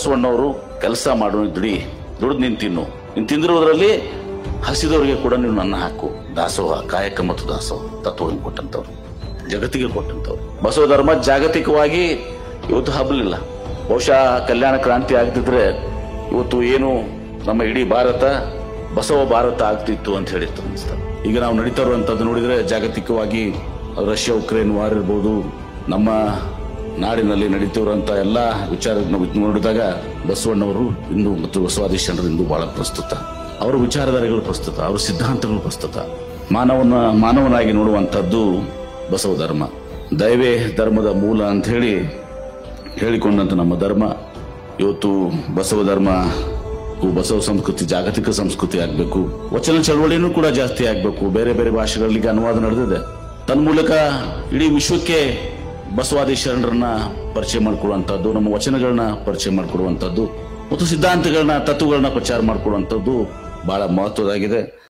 ಬಸವಣ್ಣವರು ಕೆಲಸ ಮಾಡು ನೀನ್ ದುಡಿ ದುಡ್ದು ನೀನ್ ತಿನ್ನು ನೀನ್ ತಿಂದಿರೋದ್ರಲ್ಲಿ ಹಸಿದವರಿಗೆ ಕೂಡ ನೀವು ನನ್ನ ಹಾಕು ದಾಸೋಹ ಕಾಯಕ ಮತ್ತು ದಾಸೋಹ ತತ್ವ ಕೊಟ್ಟಂತವ್ರು ಜಗತ್ತಿಗೆ ಕೊಟ್ಟಂತವ್ರು ಬಸವ ಧರ್ಮ ಜಾಗತಿಕವಾಗಿ ಇವತ್ತು ಹಬ್ಬಲಿಲ್ಲ ಬಹುಶಃ ಕಲ್ಯಾಣ ಕ್ರಾಂತಿ ಆಗ್ತಿದ್ರೆ ಇವತ್ತು ಏನು ನಮ್ಮ ಇಡೀ ಭಾರತ ಬಸವ ಭಾರತ ಆಗ್ತಿತ್ತು ಅಂತ ಹೇಳಿತ್ತು ಅನಿಸ್ತದೆ ಈಗ ನಾವು ನಡೀತಾ ಇರುವಂತದ್ದು ನೋಡಿದ್ರೆ ಜಾಗತಿಕವಾಗಿ ರಷ್ಯಾ ಉಕ್ರೇನ್ ವಾರ್ ಇರ್ಬೋದು ನಮ್ಮ ನಾಡಿನಲ್ಲಿ ನಡೀತಿರುವಂತ ಎಲ್ಲ ವಿಚಾರ ನಾವು ನೋಡಿದಾಗ ಬಸವಣ್ಣವರು ಇಂದು ಮತ್ತು ಬಸವಾದೀಶನರು ಇಂದು ಬಹಳ ಪ್ರಸ್ತುತ ಅವರ ವಿಚಾರಧಾರೆಗಳು ಪ್ರಸ್ತುತ ಅವರ ಸಿದ್ಧಾಂತಗಳು ಪ್ರಸ್ತುತ ಮಾನವನ ಮಾನವನಾಗಿ ನೋಡುವಂತದ್ದು ಬಸವ ಧರ್ಮ ದೈವೇ ಧರ್ಮದ ಮೂಲ ಅಂತ ಹೇಳಿ ಹೇಳಿಕೊಂಡಂತ ನಮ್ಮ ಧರ್ಮ ಇವತ್ತು ಬಸವ ಧರ್ಮ ಬಸವ ಸಂಸ್ಕೃತಿ ಜಾಗತಿಕ ಸಂಸ್ಕೃತಿ ಆಗ್ಬೇಕು ವಚನ ಚಳವಳಿನೂ ಕೂಡ ಜಾಸ್ತಿ ಆಗ್ಬೇಕು ಬೇರೆ ಬೇರೆ ಭಾಷೆಗಳಿಗೆ ಅನುವಾದ ನಡೆದಿದೆ ತನ್ಮೂಲಕ ಇಡೀ ವಿಶ್ವಕ್ಕೆ ಬಸವಾದಿ ಶರಣರನ್ನ ಪರಿಚಯ ಮಾಡಿಕೊಡುವಂತದ್ದು ನಮ್ಮ ವಚನಗಳನ್ನ ಪರಿಚಯ ಮಾಡಿಕೊಡುವಂತದ್ದು ಮತ್ತು ಸಿದ್ಧಾಂತಗಳನ್ನ ತತ್ವಗಳನ್ನ ಪ್ರಚಾರ ಮಾಡಿಕೊಡುವಂತದ್ದು ಬಹಳ ಮಹತ್ವದಾಗಿದೆ